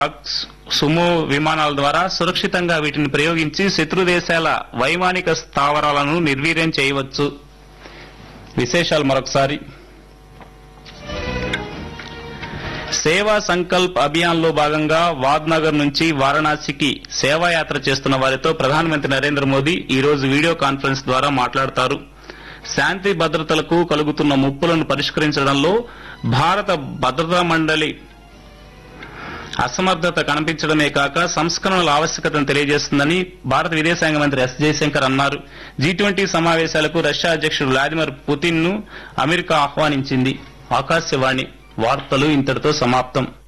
Sumo విమానాల ద్వారా సురక్షితంగా వీటిని ప్రయోగించి శత్రు దేశాల వైమానిక స్థావరాలను నిర్వీర్యం చేయవచ్చు విశేషాలు మరొకసారి సేవా సంకల్ప్ అభియాన్ లో భాగంగా వాద్నగర్ నుంచి వారణాసికి సేవాయాత్ర చేస్తున్న వారితో ప్రధానమంత్రి నరేంద్ర మోదీ ఈ రోజు వీడియో కాన్ఫరెన్స్ ద్వారా మాట్లాడతారు శాంతి భద్రతలకు కలుగుతున్న ముప్పులను పరిష్కరించడంలో భారత భద్రతా మండలి అసమర్థత కనిపించడమే కాక సంస్కరణల ఆవశ్యకతను తెలియజేస్తుందని భారత విదేశాంగ మంత్రి ఎస్ జయశంకర్ అన్నారు జీ ట్వంటీ సమావేశాలకు రష్యా అధ్యక్షుడు వ్లాదిమిర్ పుతిన్ ను అమెరికా ఆహ్వానించింది ఆకాశవాణి వార్తలు ఇంతటితో సమాప్తం